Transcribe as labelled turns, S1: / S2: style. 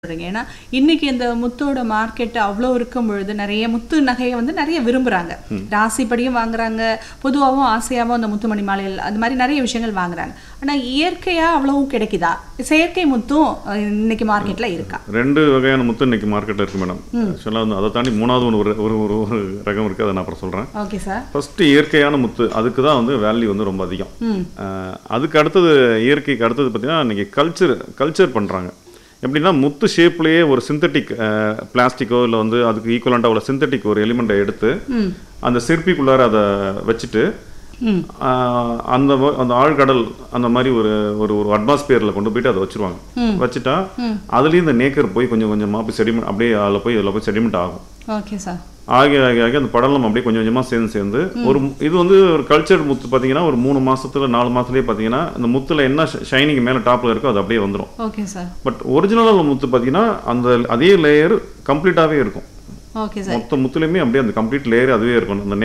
S1: சொல்றீங்க ஏன்னா இன்னைக்கு இந்த முத்தோட மார்க்கெட் அவ்வளோ இருக்கும் பொழுது நிறைய முத்து நகையை வந்து நிறைய விரும்புறாங்க ராசிப்படியும் வாங்குறாங்க பொதுவாகவும் ஆசையாகவும் அந்த முத்துமணி மாலைகள் அது மாதிரி நிறைய விஷயங்கள் வாங்குறாங்க ஆனா இயற்கையா அவ்வளவும் கிடைக்குதா செயற்கை முத்தும் அஹ், இன்னைக்கு மார்க்கெட்ல இருக்கா
S2: ரெண்டு வகையான முத்து இன்னைக்கு மார்க்கெட்டில் இருக்கு மேடம் ஆக்சுவலாக வந்து அதை தாண்டி மூணாவது ஒன்று ஒரு ஒரு ஒரு ஒரு ரகம் இருக்குது அதை நான் அப்புறம் சொல்கிறேன்
S1: ஓகே சார்
S2: ஃபஸ்ட்டு இயற்கையான முத்து அதுக்கு தான் வந்து வேல்யூ வந்து ரொம்ப அதிகம்
S1: ம்
S2: அஹ், அதுக்கு அடுத்தது இயற்கைக்கு அடுத்தது பார்த்தீங்கன்னா இன்னைக்கு கல்ச்சர் கல்ச்சர் பண்ணுறாங்க எப்படின்னா முத்து ஷேப்லேயே ஒரு சிந்தட்டிக் பிளாஸ்டிக்கோ இல்லை வந்து அதுக்கு ஈக்குவலண்ட்டாக உள்ள சிந்தட்டிக் ஒரு எலிமெண்ட்டை எடுத்து
S1: ம்
S2: அந்த சிற்பிக்குள்ளார அதை வச்சுட்டு
S1: ம்
S2: ஆஹ் அந்த ம- அந்த ஆழ்கடல் அந்த மாதிரி ஒரு ஒரு ஒரு அட்மாஸ்பியரில் கொண்டு போயிட்டு அதை வச்சிருவாங்க வச்சுட்டா அதுலேயும் இந்த நேக்கர் போய் கொஞ்சம் கொஞ்சமாக போய் செடிமெண்ட் அப்படியே அதில் போய் அதில் போய் செடிமெண்ட் ஆகும்
S1: ஓகே சார்
S2: ஆகி ஆகி ஆகி அந்த படலம் அப்படியே கொஞ்சம் கொஞ்சமாக சேர்ந்து சேர்ந்து ஒரு மு- இது வந்து ஒரு கல்ச்சர் முத்து பார்த்தீங்கன்னா ஒரு மூணு மாசத்துல நாலு மாசத்துலயே பார்த்தீங்கன்னா அந்த முத்துல என்ன ஷைனிங் மேலே டாப்பில் இருக்கோ அது அப்படியே வந்துடும்
S1: okay sir
S2: but original Muthu பார்த்தீங்கன்னா அந்த அதே லேயர் கம்ப்ளீட்டாகவே இருக்கும்
S1: ஓகே சார்
S2: மொத்த முத்துலையுமே அப்படியே அந்த கம்ப்ளீட் லேயர் அதுவே இருக்கும் அந்த